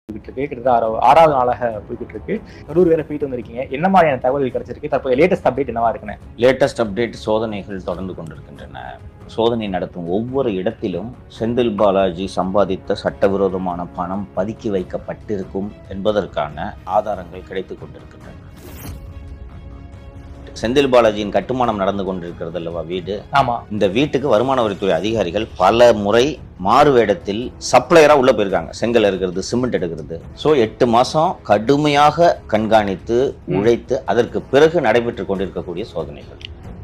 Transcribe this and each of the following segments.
போய்கிட்டு இருக்கு கிட்டத்தட்ட ஆறா- ஆறாவது நாளாக போய்கிட்டு இருக்கு கரூர் வேற போயிட்டு வந்திருக்கீங்க என்ன மாதிரியான தகவல்கள் கிடைச்சிருக்கு தற்போது லேட்டஸ்ட் அப்டேட் என்னவா இருக்குன்னு லேட்டஸ்ட் அப்டேட் சோதனைகள் தொடர்ந்து கொண்டிருக்கின்றன சோதனை நடத்தும் ஒவ்வொரு இடத்திலும் செந்தில் பாலாஜி சம்பாதித்த சட்டவிரோதமான பணம் பதுக்கி வைக்கப்பட்டிருக்கும் என்பதற்கான ஆதாரங்கள் கிடைத்துக் கொண்டிருக்கின்றன செந்தில் பாலாஜியின் கட்டுமானம் நடந்து கொண்டிருக்கிறது அல்லவா வீடு ஆமா இந்த வீட்டுக்கு வருமான வரித்துறை அதிகாரிகள் பல முறை மாறு வேடத்தில் சப்ளையரா உள்ள போயிருக்காங்க செங்கல் இருக்கிறது சிமெண்ட் எடுக்கிறது ஸோ எட்டு மாசம் கடுமையாக கண்காணித்து ம். உழைத்து அதற்கு பிறகு நடைபெற்று கொண்டிருக்கக்கூடிய சோதனைகள்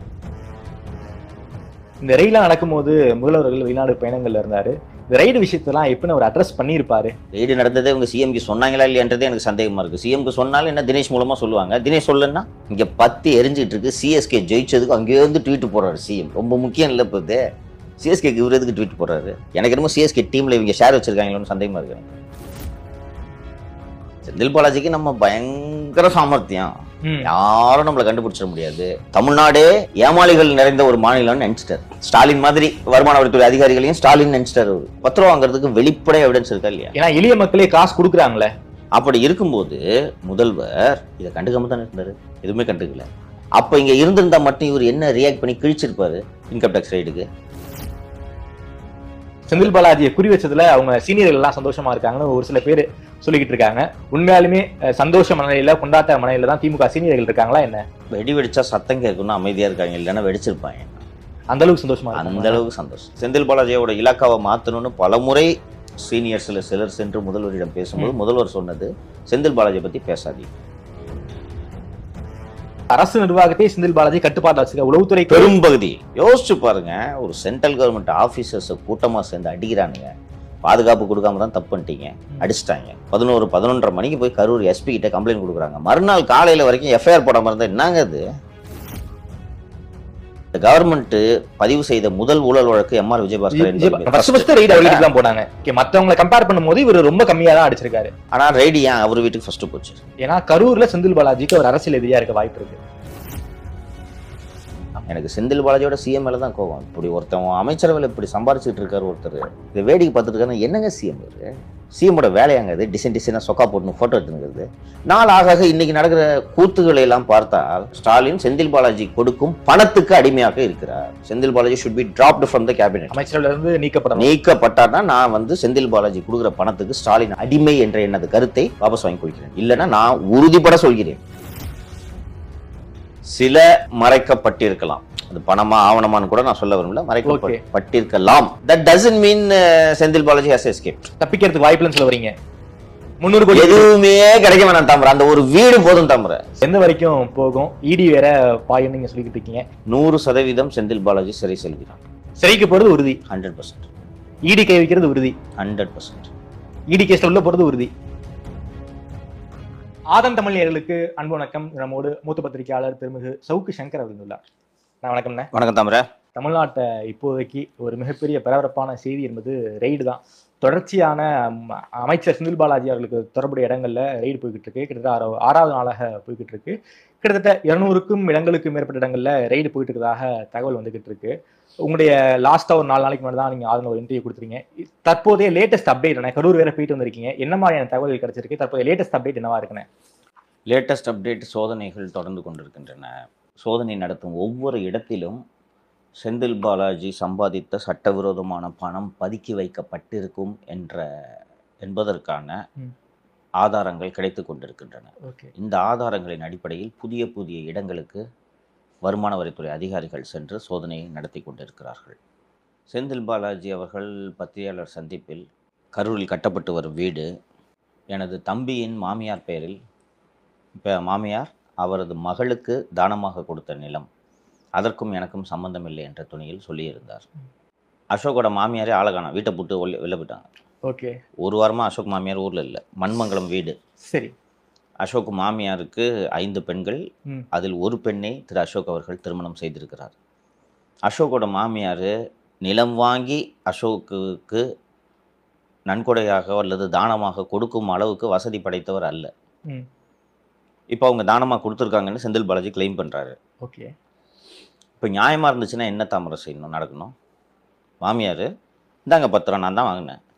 இந்த ரெய்லாம் நடக்கும்போது முதல்வர்கள் வெளிநாடு பயணங்கள்ல இருந்தாரு இந்த ரைடு விஷயத்தெல்லாம் எப்படின்னு அவர் அட்ரஸ் பண்ணியிருப்பாரு ரெய்டு நடந்ததே இவங்க சிஎம்க்கு சொன்னாங்களா இல்லையன்றதே எனக்கு சந்தேகமா இருக்கு சிஎம்க்கு சொன்னாலும் என்ன தினேஷ் மூலமா சொல்லுவாங்க தினேஷ் சொல்லன்னா இங்க பத்தி எரிஞ்சிட்டு இருக்கு சிஎஸ்கே ஜெயிச்சதுக்கு அங்கேயே இருந்து ட்வீட் போடுறாரு சிஎம் ரொம்ப முக்கியம் இல்லை இப்போ இது சிஎஸ்கேக்கு இவர் எதுக்கு ட்வீட் போடுறாரு எனக்கு என்னமோ சிஎஸ்கே டீம்ல இவங்க ஷேர் வச்சிருக்காங்களோன்னு சந்தேகமா இருக்கு எனக்கு. செந்தில் பாலாஜிக்கு நம்ம பயங்கர சாமர்த்தியம் ம். யாரும் நம்மளை கண்டுபிடிச்சிட முடியாது தமிழ்நாடே ஏமாளிகள் நிறைந்த ஒரு மாநிலம்னு நினைச்சிட்டாரு ஸ்டாலின் மாதிரி வருமான வரித்துறை அதிகாரிகளையும் ஸ்டாலின் நினைச்சிட்டாரு அவரு. பத்து ரூபா வாங்குறதுக்கு வெளிப்படை எவிடன்ஸ் இருக்கா இல்லையா ஏன்னா எளிய மக்களே காசு கொடுக்குறாங்களே அப்படி இருக்கும்போது முதல்வர் இதை கண்டுக்காம தானே இருந்தாரு எதுவுமே கண்டுக்கல அப்ப இங்க இருந்திருந்தா மட்டும் இவர் என்ன ரியாக்ட் பண்ணி கிழிச்சிருப்பாரு இன்கம் டேக்ஸ் ரைடுக்கு செந்தில் பாலாஜியை குறி வச்சதுல அவங்க சீனியர்கள் எல்லாம் சந்தோஷமா இருக்காங்கன்னு ஒரு சில பேர் சொல்லிக்கிட்டு இருக்காங்க உண்மையாலுமே அஹ், சந்தோஷ மனநிலையில கொண்டாட்ட மனநிலையில தான் திமுக சீனியர்கள் இருக்காங்களா என்ன வெடி வெடிச்சா சத்தம் கேட்கணும் அமைதியா இருக்காங்க இல்லைன்னா வெடிச்சிருப்பாங்க அந்த அளவுக்கு சந்தோஷமா அந்த இருக்காங்க அளவுக்கு சந்தோஷம் செந்தில் பாலாஜியோட இலாக்காவை மாத்தணும்னு பலமுறை சீனியர்ஸ்ல சிலர் சென்று முதல்வரிடம் பேசும்போது முதல்வர் சொன்னது செந்தில் பாலாஜியை பத்தி பேசாதீங்க அரசு நிர்வாகத்தை செந்தில் பாலாஜி கட்டுப்பாட்டு வச்சிருக்க உளவுத்துறை பெரும்பகுதி யோசிச்சு பாருங்க ஒரு சென்ட்ரல் கவர்மெண்ட் ஆபீசர்ஸ் கூட்டமா சேர்ந்து அடிக்கிறானுங்க பாதுகாப்பு கொடுக்காம தான் தப்பு பண்ணிட்டீங்க அடிச்சிட்டாங்க பதினோரு பதினொன்றரை மணிக்கு போய் கரூர் எஸ்பி கிட்ட கம்ப்ளைண்ட் கொடுக்குறாங்க மறுநாள் காலையில வரைக்கும் எஃப்ஐஆர் போடாம இருந்தா என்னங்க அது இந்த கவர்மெண்ட் பதிவு செய்த முதல் ஊழல் வழக்கு எம் ஆர் விஜயபாஸ்கர் என்பவர் ஃபர்ஸ்ட் ஃபர்ஸ்ட் ரைடு அவர் வீட்டுக்கு தான் போனாங்க Okay, மத்தவங்களை கம்பேர் பண்ணும்போது இவர் ரொம்ப கம்மியா தான் அடிச்சிருக்காரு ஆனா ரெய்டு ஏன் அவர் வீட்டுக்கு ஃபர்ஸ்ட் போச்சு ஏன்னா கரூர்ல செந்தில் பாலாஜிக்கு ஒரு அரசியல் எதிரியா இருக்க வாய்ப்பு இருக்கு எனக்கு செந்தில் பாலாஜியோட சிஎம் மேல தான் கோவம் இப்படி ஒருத்தன் அமைச்சரவையில் இப்படி சம்பாரிச்சிட்டு இருக்காரு ஒருத்தர் இதை வேடிக்கை பார்த்துட்டு இருக்காரு என்னங்க சிஎம் இவரு சிஎம்மோட வேலையாங்க இது டிசைன் டிசைனாக சொக்கா போட்டு ஃபோட்டோ எடுத்துங்கிறது நாள் ஆக ஆக இன்னைக்கு நடக்கிற கூத்துக்களை எல்லாம் பார்த்தால் ஸ்டாலின் செந்தில் பாலாஜி கொடுக்கும் பணத்துக்கு அடிமையாக இருக்கிறார் Senthil Balaji should be dropped from the cabinet அமைச்சரவையில இருந்து நீக்கப்படணும் நீக்கப்பட்டார்னா நான் வந்து செந்தில் பாலாஜி கொடுக்குற பணத்துக்கு ஸ்டாலின் அடிமை என்ற எனது கருத்தை வாபஸ் வாங்கி கொள்கிறேன் இல்லைன்னா நான் உறுதிப்பட சொல்கிறேன் சில மறைக்கப்பட்டிருக்கலாம் அது பணமா ஆவணமான்னு கூட நான் சொல்ல விரும்பல மறைக்கப்பட்டிருக்கலாம் that doesn't mean Senthil Balaji has escape தப்பிக்கிறதுக்கு வாய்ப்பு இல்லைன்னு சொல்ல வரீங்க முந்நூறு கோடி எதுவுமே கிடைக்க வேணாம் தாமரை அந்த ஒரு வீடு போதும் தாமரை எந்த வரைக்கும் போகும் இடி வேற பாயும் நீங்க சொல்லிக்கிட்டு இருக்கீங்க நூறு சதவீதம் செந்தில் பாலாஜி சிறை செல்கிறான் சிறைக்கு போறது உறுதி ஹண்ட்ரட் பர்சன்ட் இடி கை வைக்கிறது உறுதி ஹண்ட்ரட் பர்சன்ட் இடி கேஸ்ல உள்ள போறது உறுதி ஆதன் தமிழர்களுக்கு அன்பு வணக்கம் நம்மோடு மூத்த பத்திரிகையாளர் திருமிகு சவுக்கு சங்கர் அவர்கள் உள்ளார் நான் வணக்கம்ண்ணே வணக்கம் தாமரை தமிழ்நாட்டை இப்போதைக்கு ஒரு மிகப்பெரிய பரபரப்பான செய்தி என்பது ரெய்டு தான் தொடர்ச்சியான ம், அமைச்சர் செந்தில் பாலாஜி அவர்களுக்கு தொடர்புடைய இடங்கள்ல ரெய்டு போய்கிட்டு இருக்கு கிட்டத்தட்ட ஆறா- ஆறாவது நாளாக போய்கிட்டு இருக்கு கிட்டத்தட்ட இருநூறுக்கும் இடங்களுக்கு மேற்பட்ட இடங்கள்ல ரெய்டு போயிட்டு இருக்கிறதாக தகவல் வந்துகிட்டு இருக்கு உங்களுடைய லாஸ்டா ஒரு நாலு நாளைக்கு முன்னாடி தான் நீங்க ஆதங்க ஒரு இன்டர்வியூ கொடுத்துருங்க தற்போதைய லேட்டஸ்ட் அப்டேட் என்ன கரூர் வேற போயிட்டு வந்திருக்கீங்க என்ன மாதிரியான தகவல்கள் கிடைச்சிருக்கு தற்போதைய லேட்டஸ்ட் அப்டேட் என்னவா இருக்குண்ணே லேட்டஸ்ட் அப்டேட் சோதனைகள் தொடர்ந்து கொண்டிருக்கின்றன சோதனை நடத்தும் ஒவ்வொரு இடத்திலும் செந்தில் பாலாஜி சம்பாதித்த சட்டவிரோதமான பணம் பதுக்கி வைக்கப்பட்டிருக்கும் என்ற என்பதற்கான ம். ஆதாரங்கள் கிடைத்து கொண்டிருக்கின்றன ஓகே இந்த ஆதாரங்களின் அடிப்படையில் புதிய புதிய இடங்களுக்கு வருமான வரித்துறை அதிகாரிகள் சென்று சோதனையை நடத்தி கொண்டிருக்கிறார்கள் செந்தில் பாலாஜி அவர்கள் பத்திரிகையாளர் சந்திப்பில் கரூரில் கட்டப்பட்டு வரும் வீடு எனது தம்பியின் மாமியார் பெயரில் இப்போ மாமியார் அவரது மகளுக்கு தானமாக கொடுத்த நிலம் அதற்கும் எனக்கும் சம்பந்தம் இல்லை என்ற துணியில் சொல்லியிருந்தார் அசோக்கோட மாமியாரே ஆளகானா வீட்டை போட்டு வெளில வெளில போயிட்டாங்க ஓகே ஒரு வாரமாக அசோக் மாமியார் ஊரில் இல்லை மண்மங்கலம் வீடு சரி அசோக் மாமியாருக்கு ஐந்து பெண்கள் ம். அதில் ஒரு பெண்ணை திரு அசோக் அவர்கள் திருமணம் செய்திருக்கிறார் அசோக்கோட மாமியார் நிலம் வாங்கி அசோக்குக்கு நன்கொடையாக அல்லது தானமாக கொடுக்கும் அளவுக்கு வசதி படைத்தவர் அல்ல ம். இப்போ அவங்க தானமாக கொடுத்துருக்காங்கன்னு செந்தில் பாலாஜி கிளைம் பண்ணுறாரு ஓகே இப்போ நியாயமாக இருந்துச்சுன்னா என்ன தாமரை செய்யணும் நடக்கணும் மாமியார் இந்தாங்க பத்து ரூபா நான் தான் வாங்கினேன்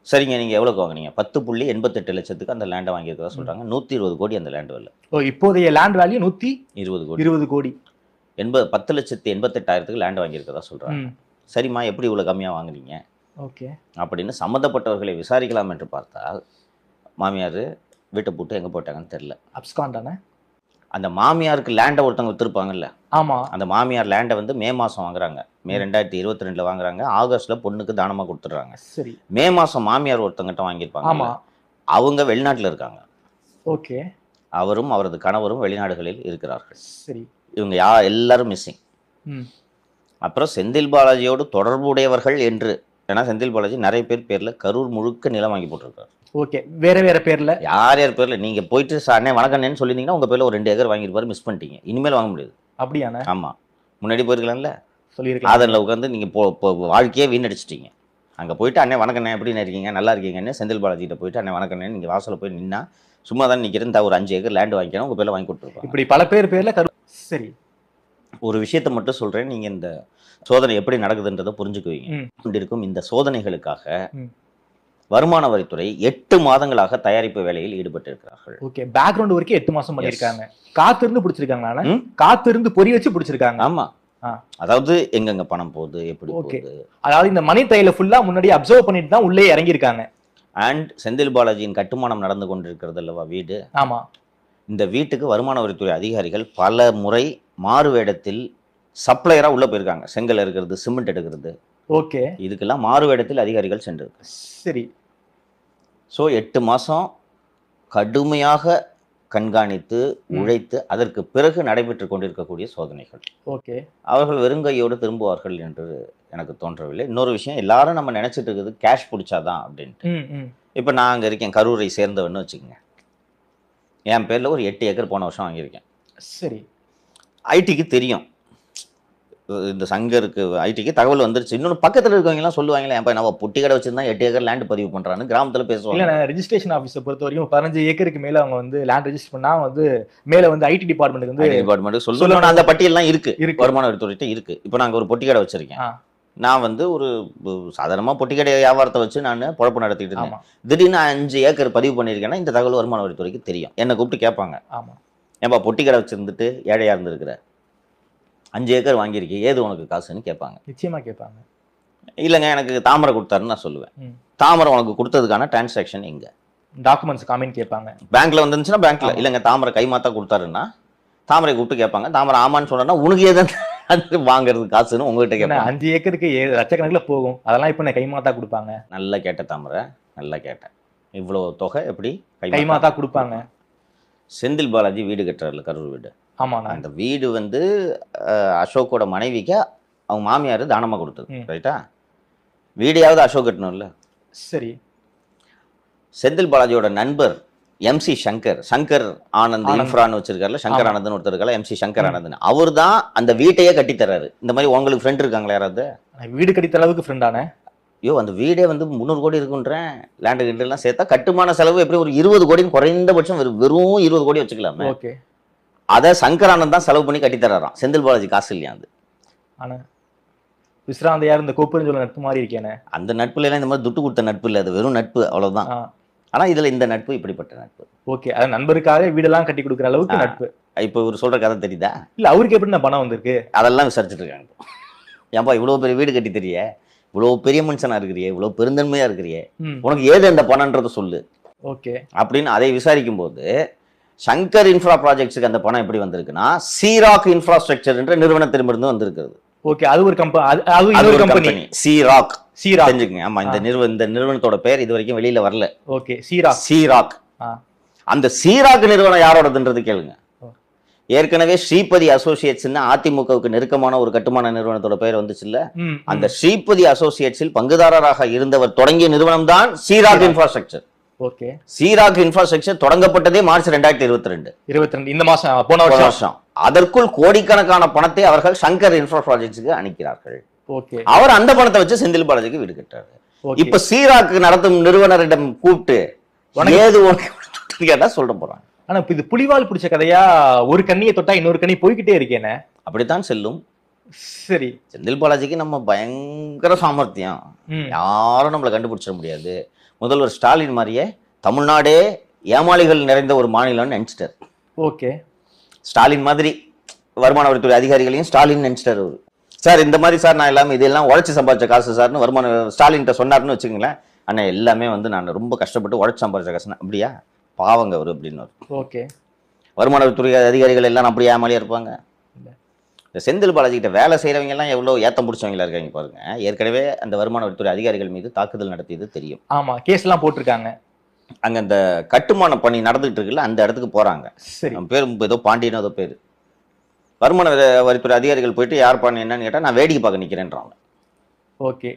சரிங்க நீங்க எவ்வளவுக்கு வாங்குனீங்க பத்து புள்ளி எண்பத்தெட்டு லட்சத்துக்கு அந்த லேண்டை வாங்கியிருக்கதா சொல்றாங்க நூத்தி இருபது கோடி அந்த லேண்ட் வரல ஓ இப்போதைய லேண்ட் வேல்யூ நூத்தி இருபது கோடி இருபது கோடி எண்பது பத்து லட்சத்தி எண்பத்தெட்டாயிரத்துக்கு லேண்ட் வாங்கியிருக்கதா சொல்றாங்க ம் சரிம்மா எப்படி இவ்வளவு கம்மியா வாங்குனீங்க ஓகே அப்படின்னு சம்மந்தப்பட்டவர்களை விசாரிக்கலாம் என்று பார்த்தால் மாமியார் வீட்டை போட்டு எங்கே போட்டாங்கன்னு தெரில அப்ஸ்கான் தானே அந்த மாமியாருக்கு லேண்டை ஒருத்தவங்க விற்றுருப்பாங்கல்ல ஆமா அந்த மாமியார் லேண்டை வந்து மே மாதம் வாங்குறாங்க மே ரெண்டாயிரத்தி இருபத்தி ரெண்டில் வாங்குறாங்க ஆகஸ்ட்டில் பொண்ணுக்கு தானமாக கொடுத்துட்றாங்க சரி மே மாதம் மாமியார் ஒருத்தங்கிட்ட வாங்கியிருப்பாங்க ஆமா அவங்க வெளிநாட்டில் இருக்காங்க ஓகே அவரும் அவரது கணவரும் வெளிநாடுகளில் இருக்கிறார்கள் சரி இவங்க யா எல்லாரும் மிஸ்ஸிங் ம் அப்புறம் செந்தில் பாலாஜியோடு தொடர்புடையவர்கள் என்று ஏன்னா செந்தில் பாலாஜி நிறைய பேர் பேரில் கரூர் முழுக்க நிலம் வாங்கி போட்டிருக்காரு ஓகே வேற வேற பேர்ல யார் யார் பேர்ல நீங்க போயிட்டு "சார், அண்ணே வணக்கண்ணேன்னு சொல்லியிருந்தீங்கன்னா உங்க பேர்ல ஒரு ரெண்டு ஏக்கர் வாங்கியிருப்பாரு மிஸ் பண்ணிட்டீங்க இனிமேல் வாங்க முடியாது அப்படியாண்ணே ஆமா முன்னாடி போயிருக்கலாம்ல சொல்லியிருக்கலாம் ஆதரில் உட்காந்து நீங்க போ போ- வாழ்க்கையே வீணடிச்சிட்டீங்க அங்க போயிட்டு அண்ணே வணக்கண்ணே எப்படி இருக்கீங்க நல்லா இருக்கீங்கன்னு செந்தில் பாலாஜிகிட்ட போயிட்டு அண்ணே வணக்கண்ணே நீங்க வாசல்ல போய் நின்னா சும்மா தான் நிக்கிறேன் இந்த ஒரு அஞ்சு ஏக்கர் லேண்ட் வாங்கிக்கணும் உங்க பேர்ல வாங்கி கொடுத்துருப்பாங்க இப்படி பல பேர் பேர்ல கரு சரி ஒரு விஷயத்தை மட்டும் சொல்றேன் நீங்க இந்த சோதனை எப்படி நடக்குதுன்றதை புரிஞ்சுக்குவீங்க ம் கொண்டிருக்கும் இந்த சோதனைகளுக்காக ம். வருமான வரித்துறை எட்டு மாதங்களாக தயாரிப்பு வேலையில் ஈடுபட்டு இருக்கிறார்கள் ஓகே பேக்ரவுண்ட் வரைக்கும் எட்டு மாசம் பண்ணிருக்காங்க காத்து இருந்து பிடிச்சிருக்காங்களா ம்? காத்து இருந்து பொறி வச்சு பிடிச்சிருக்காங்க ஆமா ஆ. அதாவது எங்கெங்க பணம் போகுது எப்படி Okay. போகுது அதாவது இந்த மணி தையில ஃபுல்லா முன்னாடி அப்சர்வ் பண்ணிட்டு தான் உள்ளே இறங்கியிருக்காங்க அண்ட் செந்தில் பாலாஜியின் கட்டுமானம் நடந்து கொண்டிருக்கிறது அல்லவா வீடு ஆமா இந்த வீட்டுக்கு வருமான வரித்துறை அதிகாரிகள் பல முறை மாறு வேடத்தில் சப்ளையரா உள்ள போயிருக்காங்க செங்கல் இருக்கிறது சிமெண்ட் எடுக்கிறது ஓகே இதுக்கெல்லாம் மாறு வேடத்தில் அதிகாரிகள் சென்றிருக்கு சரி ஸோ எட்டு மாசம் கடுமையாக கண்காணித்து உழைத்து அதற்கு பிறகு நடைபெற்று கொண்டிருக்கக்கூடிய சோதனைகள் ஓகே அவர்கள் வெறுங்கையோடு திரும்புவார்கள் என்று எனக்கு தோன்றவில்லை இன்னொரு விஷயம் எல்லாரும் நம்ம நினைச்சிட்டு இருக்குது கேஷ் பிடிச்சாதான் அப்படின்ட்டு ம் ம் இப்போ நான் அங்கே இருக்கேன் கரூரை சேர்ந்தவன்னு வச்சுக்கோங்க என் பேரில் ஒரு எட்டு ஏக்கர் போன வருஷம் வாங்கியிருக்கேன் சரி ஐடிக்கு தெரியும் இந்த சங்கருக்கு ஐடிக்கு தகவல் வந்துருச்சு இன்னொன்று பக்கத்தில் இருக்கவங்கலாம் சொல்லுவாங்களே என் பையன் நம்ம பொட்டி கடை வச்சிருந்தா எட்டு ஏக்கர் லேண்ட் பதிவு பண்ணுறான்னு கிராமத்தில் பேசுவாங்க இல்ல ரெஜிஸ்ட்ரேஷன் ஆஃபீஸை பொறுத்த வரைக்கும் பதினஞ்சு ஏக்கருக்கு மேல அவங்க வந்து லேண்ட் ரெஜிஸ்டர் பண்ணா வந்து மேல வந்து ஐடி டிபார்ட்மெண்ட்டுக்கு வந்து டிபார்ட்மெண்ட் சொல்லணும். சொல்லணும் அந்த பட்டியல்லாம் இருக்கு இருக்கு வருமான வரித்துறையிட்ட இருக்கு இப்போ நாங்கள் ஒரு பொட்டி கடை வச்சிருக்கேன் ஆ. நான் வந்து ஒரு சாதாரணமாக பொட்டி கடை வியாபாரத்தை வச்சு நான் பொழப்பு நடத்திட்டு இருந்தேன் ஆமா திடீர்னு அஞ்சு ஏக்கர் பதிவு பண்ணியிருக்கேன்னா இந்த தகவல் வருமான வரித்துறைக்கு தெரியும் என்னை கூப்பிட்டு கேட்பாங்க ஆமா ஏன்பா பொட்டி கடை வச்சிருந்துட்டு ஏழையா இருந்திருக்கிற அஞ்சு ஏக்கர் வாங்கியிருக்கே ஏது உனக்கு காசுன்னு கேட்பாங்க நிச்சயமா கேட்பாங்க இல்லைங்க எனக்கு தாமரை கொடுத்தாருன்னு நான் சொல்லுவேன் ம். தாமரை உனக்கு கொடுத்ததுக்கான டிரான்சாக்ஷன் எங்க டாக்குமெண்ட்ஸ் காமின்னு கேட்பாங்க பேங்க்ல வந்துருந்துச்சுன்னா பேங்க்ல ஆமா. இல்லைங்க தாமரை கைமாத்தா கொடுத்தாருன்னா தாமரை கூப்பிட்டு கேட்பாங்க தாமரை ஆமான்னு சொன்னா உனக்கு ஏது அது வாங்குறது காசுன்னு உங்ககிட்ட என்ன கேட்பாங்க அஞ்சு ஏக்கருக்கு ஏ- லட்சக்கணக்குல போகும் அதெல்லாம் இப்ப நான் கைமாத்தா கொடுப்பாங்க நல்லா கேட்ட தாமரை நல்லா கேட்டேன் இவ்வளோ தொகை எப்படி கைமாத்தா கொடுப்பாங்க செந்தில் பாலாஜி வீடு கட்டுறாருல கரூர் வீடு ஆமாண்ணா அந்த வீடு வந்து அஹ், அசோக்கோட மனைவிக்கு அவங்க மாமியார் தானமா கொடுத்தது ம். ரைட்டா வீடையாவது அசோக் கட்டணும்ல சரி செந்தில் பாலாஜியோட நண்பர் எம்சி சங்கர் சங்கர் ஆனந்த் ஆனந்த். இன்ஃப்ரான்னு வச்சிருக்காருல சங்கர் ஆமா. ஆனந்த்னு ஒருத்தர் இருக்கல எம்சி சங்கர் ம். ஆனந்த் அவர் தான் அந்த வீட்டையே கட்டி தர்றாரு இந்த மாதிரி உங்களுக்கு ஃப்ரெண்ட் இருக்காங்களா யாராவது நான் வீடு கட்டித்த அளவுக்கு ஃப்ரெண்டானே ஐயோ அந்த வீடே வந்து முந்நூறு கோடி இருக்குன்றேன் லேண்டு கிட்ட எல்லாம் சேர்த்தா கட்டுமான செலவு எப்படி ஒரு இருபது கோடின்னு குறைந்தபட்சம் வெறும் வெறும் இருபது கோடி வச்சுக்கலாமே ஓகே அதை சங்கர் ஆனந்த் தான் செலவு பண்ணி கட்டி தர்றாராம் செந்தில் பாலாஜி காசு இல்லையா அது ஆனா விஸ்ராந்தையார் இந்த கோப்புன்னு சொல்ல நட்பு மாதிரி இருக்கேனே அந்த நட்புல எல்லாம் இந்த மாதிரி துட்டு கொடுத்த நட்பு இல்லை அது வெறும் நட்பு அவ்வளவுதான் ஆ ஆனா இதுல இந்த நட்பு இப்படிப்பட்ட நட்பு ஓகே அது நண்பருக்காக வீடெல்லாம் கட்டி கொடுக்குற அளவுக்கு ஆ. நட்பு இப்போ இவர் சொல்ற கதை தெரியுதா இல்ல அவருக்கு எப்படி நான் பணம் வந்திருக்கு அதெல்லாம் விசாரிச்சுட்டு இருக்காங்க இப்போ. ஏன்பா இவ்வளோ பெரிய வீடு கட்டி தெரிய இவ்வளோ பெரிய மனுஷனா இருக்கிறியே இவ்வளோ பெருந்தன்மையா இருக்கிறியே ம் உனக்கு ஏது அந்த பணம்ன்றதை சொல்லு ஓகே அப்படின்னு அதை விசாரிக்கும் போது சங்கர் இன்ஃப்ரா ப்ராஜெக்ட்ஸுக்கு அந்த பணம் எப்படி வந்திருக்குன்னா சீராக் இன்ஃப்ராஸ்ட்ரக்சர் என்ற நிறுவனத்திடமிருந்து வந்திருக்கிறது ஓகே அது ஒரு கம்பெனி அது அது அது இன்னொரு ஒரு கம்பெனி கம்பெனி சீராக் சீரா தெரிஞ்சுக்கங்க ஆமா இந்த நிறுவ இந்த நிறுவனத்தோட பேர் இது வரைக்கும் வெளியில வரல ஓகே சீரா சீராக் ஆ. அந்த சீராக் நிறுவனம் யாரோடதுன்றது கேளுங்க ஓ. ஏற்கனவே ஸ்ரீபதி அசோசியேட்ஸ்னு அதிமுகவுக்கு நெருக்கமான ஒரு கட்டுமான நிறுவனத்தோட பெயர் வந்துச்சுல்ல ம் அந்த ஸ்ரீபதி அசோசியேட்ஸில் பங்குதாரராக இருந்தவர் தொடங்கிய நிறுவனம் தான் Seerak infrastructure okay Seerak infrastructure தொடங்கப்பட்டதே மார்ச் ரெண்டாயிரத்தி இருபத்தி ரெண்டு இருபத்தி ரெண்டு இந்த மாசம் போன வருஷம் வருஷம் அதற்குள் கோடிக்கணக்கான பணத்தை அவர்கள் சங்கர் இன்ஃப்ரா ப்ராஜெக்ட்ஸுக்கு அனுப்பினார்கள் ஓகே அவர் அந்த பணத்தை வச்சு செந்தில் பாலாஜிக்கு வீடு கட்டாரு ஓகே இப்ப சீராக் நடத்தும் நிறுவனரிடம் கூப்பிட்டு உனக்கு- ஏது உனக்கு கேட்டா சொல்ல போறாங்க ஆனா இப்ப இது புலிவால் பிடிச்ச கதையா ஒரு கண்ணியை தொட்டா இன்னொரு கண்ணி போய்கிட்டே இருக்கேனே அப்படித்தான் செல்லும் சரி செந்தில் பாலாஜிக்கு நம்ம பயங்கர சாமர்த்தியம் ம் யாரும் நம்மளை கண்டுபிடிச்சிட முடியாது முதல்வர் ஸ்டாலின் மாதிரியே தமிழ்நாடே ஏமாளிகள் நிறைந்த ஒரு மாநிலம்னு நினைச்சிட்டார் ஓகே ஸ்டாலின் மாதிரி வருமான வரித்துறை அதிகாரிகளையும் ஸ்டாலின் நினைச்சிட்டாரு அவரு சார் இந்த மாதிரி சார் நான் எல்லாமே இதெல்லாம் உழைச்சி சம்பாதிச்ச காசு சார்னு வருமான ஸ்டாலின்கிட்ட சொன்னார்னு வச்சுங்களேன் அண்ணா எல்லாமே வந்து நான் ரொம்ப கஷ்டப்பட்டு உழைச்சி சம்பாதிச்ச காசு அப்படியா பாவங்க அவர் அப்படின்னு ஓகே வருமான வரித்துறை அதிகாரிகள் எல்லாம் அப்படியே ஏமாலியா இருப்பாங்க இல்ல. இந்த செந்தில் பாலாஜி கிட்ட வேலை செய்கிறவங்க எல்லாம் எவ்வளோ ஏத்தம் பிடிச்சவங்களா இருக்காங்க பாருங்க ஏற்கனவே அந்த வருமான வரித்துறை அதிகாரிகள் மீது தாக்குதல் நடத்தியது தெரியும் ஆமா கேஸ் எல்லாம் போட்டிருக்காங்க அங்க அந்த கட்டுமான பணி நடந்துகிட்டு இருக்குல்ல அந்த இடத்துக்கு போறாங்க சரி அவன் பேர் ஏதோ பாண்டியன் ஏதோ பேர் வருமான வரி- வரித்துறை அதிகாரிகள் போயிட்டு யார் பண்ண என்னன்னு கேட்டா நான் வேடிக்கை பார்க்க நிக்கிறேன்றாங்க ஓகே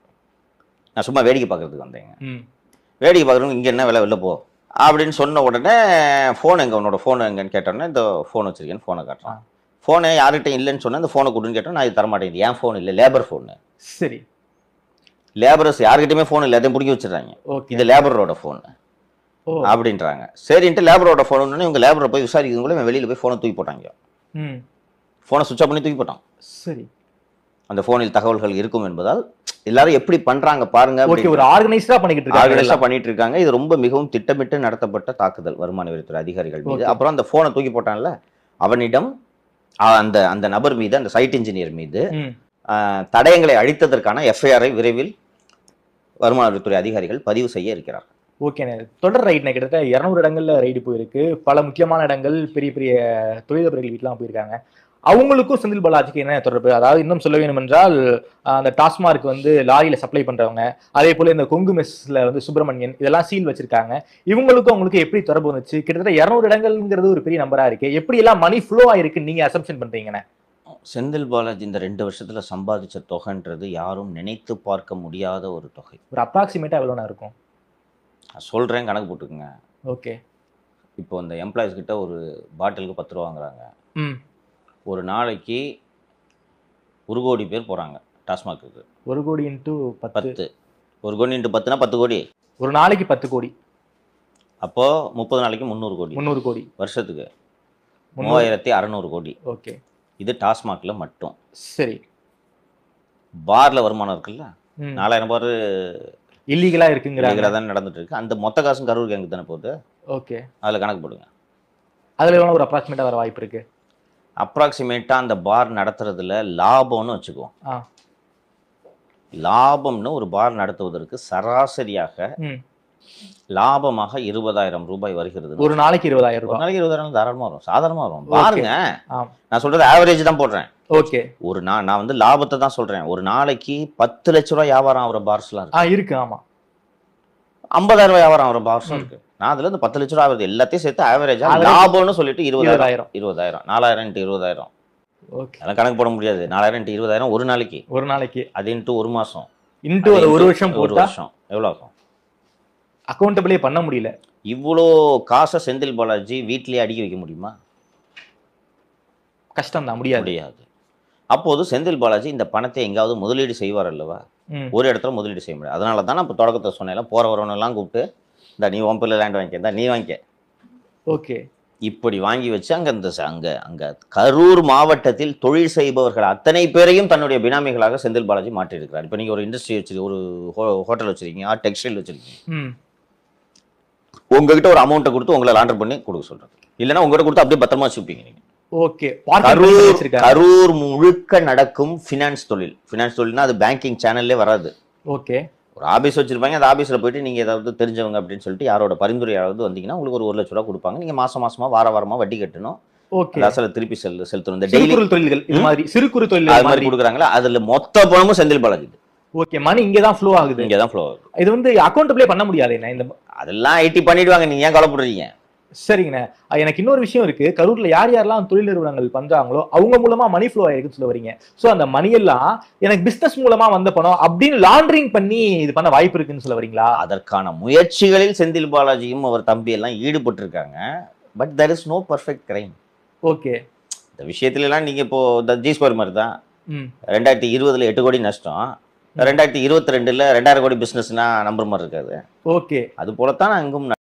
நான் சும்மா வேடிக்கை பார்க்கறதுக்கு வந்தேங்க ம் வேடிக்கை பார்க்குறவங்க இங்கே என்ன வேலை வெளில போ அப்படின்னு சொன்ன உடனே ஃபோன் எங்க உன்னோட ஃபோன் எங்கன்னு கேட்டோன்னே இந்த ஃபோன் வச்சிருக்கேன்னு ஃபோனை காட்டுறான் ஃபோனு யார்கிட்ட இல்லைன்னு சொன்னா இந்த ஃபோனை கொடுன்னு கேட்டோம் நான் இது தரமாட்டேன் இது ஏன் ஃபோன் இல்லை லேபர் ஃபோனு சரி லேபரர்ஸ் யார்கிட்டயுமே ஃபோன் இல்லை அதையும் பிடிக்கி வச்சிடுறாங்க ஓகே இது லேபரோட ஃபோன் ஓ அப்படின்றாங்க சரின்ட்டு லேபரோட ஃபோன் இவங்க லேபரை போய் விசாரிக்கிறதுக்குள்ள இவன் வெளியில போய் ஃபோனை தூக்கி போட்டாங்க ம் ஃபோனை சுவிச் ஆஃப் பண்ணி தூக்கி போட்டான் சரி அந்த ஃபோனில் தகவல்கள் இருக்கும் என்பதால் எல்லாரும் எப்படி பண்றாங்க பாருங்க ஓகே ஒரு ஆர்கனைஸ்டா பண்ணிக்கிட்டு இருக்காங்க ஆர்கனைஸா எல்லாம். பண்ணிட்டு இருக்காங்க இது ரொம்ப மிகவும் திட்டமிட்டு நடத்தப்பட்ட தாக்குதல் வருமான வரித்துறை அதிகாரிகள் மீது Okay. அப்புறம் அந்த போனை தூக்கி போட்டான்ல அவனிடம் ஆ, அந்த அந்த நபர் மீது அந்த சைட் இன்ஜினியர் மீது ம் ஆ, தடயங்களை அழித்ததற்கான எஃப்ஐஆரை விரைவில் வருமான வரித்துறை அதிகாரிகள் பதிவு செய்ய இருக்கிறார் ஓகேண்ணே தொடர் ரைட்ண்ணே கிட்டத்தட்ட இரநூறு இடங்கள்ல ரைடு போயிருக்கு பல முக்கியமான இடங்கள் பெரிய பெரிய தொழிலதிபர்கள் வீட்டுலாம் போயிருக்காங்க அவங்களுக்கும் செந்தில் பாலாஜிக்கு என்ன தொடர்பு அதாவது இன்னும் சொல்ல வேணும் என்றால் ஆஹ், அந்த டாஸ்மார்க் வந்து லாரியில சப்ளை பண்றவங்க அதே போல இந்த கொங்கு மெஸ்ல வந்து சுப்பிரமணியன் இதெல்லாம் சீல் வச்சிருக்காங்க இவங்களுக்கும் அவங்களுக்கு எப்படி தொடர்பு வந்துச்சு கிட்டத்தட்ட இரநூறு இடங்கள்ங்கிறது ஒரு பெரிய நம்பரா இருக்கு எப்படி எல்லாம் மணி ஃப்ளோ ஆயிருக்குன்னு நீங்க அசம்ஷன் பண்றீங்கண்ணே செந்தில் பாலாஜி இந்த ரெண்டு வருஷத்துல சம்பாதிச்ச தொகைன்றது யாரும் நினைத்து பார்க்க முடியாத ஒரு தொகை ஒரு அப்ராக்சிமேட்டா எவ்வளோண்ணா இருக்கும் நான் சொல்றேன் கணக்கு போட்டுக்குங்க ஓகே இப்போ இந்த எம்ப்ளாயிஸ் கிட்ட ஒரு பாட்டிலுக்கு பத்து ரூபா வாங்குறாங்க ம் ஒரு நாளைக்கு ஒரு கோடி பேர் போறாங்க டாஸ்மாக்கு ஒரு கோடி இன்ட்டு பத்து பத்து ஒரு கோடி இன்ட்டு பத்துனா பத்து கோடி ஒரு நாளைக்கு பத்து கோடி அப்போ முப்பது நாளைக்கு முந்நூறு கோடி முந்நூறு கோடி வருஷத்துக்கு முந்நூறு மூவாயிரத்தி அறநூறு கோடி ஓகே இது டாஸ்மாக்ல மட்டும் சரி பார்ல வருமானம் இருக்குல்ல ம் நாலாயிரம் பார் இல்லீகலா இருக்குங்கிறாங்க தான் நடந்துட்டு இருக்கு அந்த மொத்த காசும் கரூர் கேங்கு தானே போகுது ஓகே அதுல கணக்கு போடுங்க அதுல எவ்வளவு ஒரு அப்ராக்சிமேட்டா வர வாய்ப்பு இருக்கு அப்ராக்சிமேட்டா அந்த பார் நடத்துறதுல லாபம்னு வச்சுக்குவோம் ஆ லாபம்னு ஒரு பார் நடத்துவதற்கு சராசரியாக ம் லாபமாக இருபதாயிரம் ரூபாய் வருகிறது ஒரு நாளைக்கு இருபதாயிரம் ஒரு ரூபாய் நாளைக்கு இருபதாயிரம் தாராளமா வரும் சாதாரணமா வரும் பாருங்க ஆம் நான் சொல்றது ஆவரேஜ் தான் போடுறேன் ஓகே ஒரு நா நான் வந்து லாபத்தை தான் சொல்றேன் ஒரு நாளைக்கு பத்து லட்ச ரூபாய் வியாபாரம் ஆகிற பார்ஸ்லாம் இருக்கு ஆ இருக்கு ஆமா ஐம்பதாயிரம் ரூபாய் வியாபாரம் ஆகிற பார்ஸும் ம். இருக்கு நான் அதுல இருந்து பத்து லட்ச ரூபாய் ஆகுது எல்லாத்தையும் சேர்த்து ஆவரேஜா Average. லாபம்னு சொல்லிட்டு இருபதாயிரம் இருபதாயிரம் இருபதாயிரம் நாலாயிரம் இன்ட்டு இருபதாயிரம் ஓகே அதெல்லாம் கணக்கு போட முடியாது நாலாயிரம் இன்ட்டு இருபதாயிரம் ஒரு நாளைக்கு ஒரு நாளைக்கு அது இன்ட்டு ஒரு மாசம் இன்ட்டு ஒரு அது ஒரு into வருஷம் ஒரு போட்டா வருஷம் எவ்வளவு ஆகும் அக்கௌண்டபிளே பண்ண முடியல இவ்வளோ காசை செந்தில் பாலாஜி வீட்டிலேயே அடுக்கி வைக்க முடியுமா கஷ்டம் தான் முடியாது முடியாது அப்போது செந்தில் பாலாஜி இந்த பணத்தை எங்காவது முதலீடு செய்வார் அல்லவா ம் ஒரு இடத்துல முதலீடு செய்ய முடியாது அதனால தான் நான் இப்போ தொடக்கத்தை சொன்னேன் போற வரவனெல்லாம் கூப்பிட்டு இந்த நீ உன் பிள்ளை லேண்ட் வாங்கிக்க இந்த நீ வாங்கிக்க ஓகே இப்படி வாங்கி வச்சு அங்க இந்த ச- அங்க அங்க கரூர் மாவட்டத்தில் தொழில் செய்பவர்கள் அத்தனை பேரையும் தன்னுடைய பினாமிகளாக செந்தில் பாலாஜி மாற்றியிருக்கிறார் இப்போ நீங்க ஒரு இண்டஸ்ட்ரி வச்சிருக்கீங்க ஒரு ஹோட்டல் வச்சிருக்கீங்க டெக்ஸ்டைல் வச்சிருக்கீங்க ம் உங்ககிட்ட ஒரு அமௌண்ட்டை கொடுத்து உங்களை லாண்டர் பண்ணி கொடுக்க சொல்றது இல்லைன்னா உங்ககிட்ட கொடுத்து அப்படியே பத்திரமா வச்சுப்பீங்க நீங்க ஓகே பார்க்கிங் கரூர் வச்சிருக்காங்க கரூர் முழுக்க நடக்கும் ஃபினான்ஸ் தொழில் ஃபினான்ஸ் தொழில்னா அது பேங்கிங் சேனல்லே வராது ஓகே ஒரு ஆபீஸ் வச்சிருப்பாங்க அந்த ஆபீஸ்ல போயிட்டு நீங்க ஏதாவது தெரிஞ்சவங்க அப்படின்னு சொல்லிட்டு யாரோட பரிந்துரையாவது வந்தீங்கன்னா உங்களுக்கு ஒரு ஒரு லட்ச ரூபா கொடுப்பாங்க நீங்க மாசம் மாசமா வார வாரமா வட்டி கட்டணும் ஓகே அந்த அசலை திருப்பி செல் செலுத்தணும் இந்த சிறு டெய்லி குறு தொழில்கள் இது ம்? மாதிரி சிறு குறு அது தொழில் மாதிரி மாதிரி கொடுக்குறாங்களா அதுல மொத்த பணமும் செந்தில் பாலாஜி ஓகே மணி இங்க தான் ஃப்ளோ ஆகுது இங்க தான் ஃப்ளோ ஆகுது இது வந்து அக்கௌண்டபிளே பண்ண முடியாது என்ன இந்த அதெல்லாம் ஐடி பண்ணிடுவாங்க நீங்க ஏன் கவலைப்படுறீங்க சரிங்கண்ணே அஹ் எனக்கு இன்னொரு விஷயம் இருக்கு கரூர்ல யார் யாரெல்லாம் தொழில் நிறுவனங்கள் பண்றாங்களோ அவங்க மூலமா மணி ஃப்ளோ ஆயிருக்குன்னு சொல்ல வரீங்க சோ அந்த மணி எல்லாம் எனக்கு பிசினஸ் மூலமா வந்த பணம் அப்படின்னு லாண்டரிங் பண்ணி இது பண்ண வாய்ப்பு இருக்குன்னு சொல்ல வரீங்களா அதற்கான முயற்சிகளில் செந்தில் பாலாஜியும் அவர் தம்பி எல்லாம் ஈடுபட்டு இருக்காங்க but there is no perfect crime okay இந்த விஷயத்துல எல்லாம் நீங்க இப்போ இந்த ஜி ஸ்கொயர் மாதிரி தான் ம் ரெண்டாயிரத்தி இருபதுல எட்டு கோடி நஷ்டம் ரெண்டாயிரத்தி இருபத்தி ரெண்டுல ரெண்டாயிரம் கோடி பிசினஸ்னா நம்புற மாதிரி இருக்காது ஓகே அது போலத்தான் அங்கும்